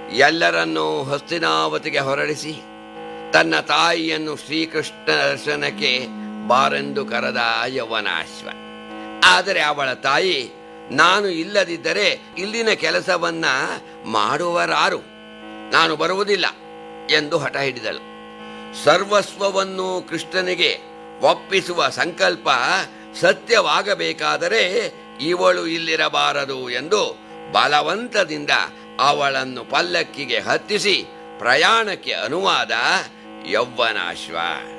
ಎಲ್ಲರನ್ನೂ ಹಸ್ತಿನಾವತಿಗೆ ಹೊರಡಿಸಿ ತನ್ನ ತಾಯಿಯನ್ನು ಶ್ರೀಕೃಷ್ಣ ದರ್ಶನಕ್ಕೆ ಬಾರೆಂದು ಕರೆದ ಯೌವನಾಶ್ವ ಆದರೆ ಅವಳ ತಾಯಿ ನಾನು ಇಲ್ಲದಿದ್ದರೆ ಇಲ್ಲಿನ ಕೆಲಸವನ್ನ ಮಾಡುವರಾರು ನಾನು ಬರುವುದಿಲ್ಲ ಎಂದು ಹಠ ಹಿಡಿದಳು ಸರ್ವಸ್ವವನ್ನು ಕೃಷ್ಣನಿಗೆ ಒಪ್ಪಿಸುವ ಸಂಕಲ್ಪ ಸತ್ಯವಾಗಬೇಕಾದರೆ ಇವಳು ಇಲ್ಲಿರಬಾರದು ಎಂದು ಬಲವಂತದಿಂದ ಅವಳನ್ನು ಪಲ್ಲಕ್ಕಿಗೆ ಹತ್ತಿಸಿ ಪ್ರಯಾಣಕ್ಕೆ ಅನುವಾದ ಯೌವನಾಶ್ವ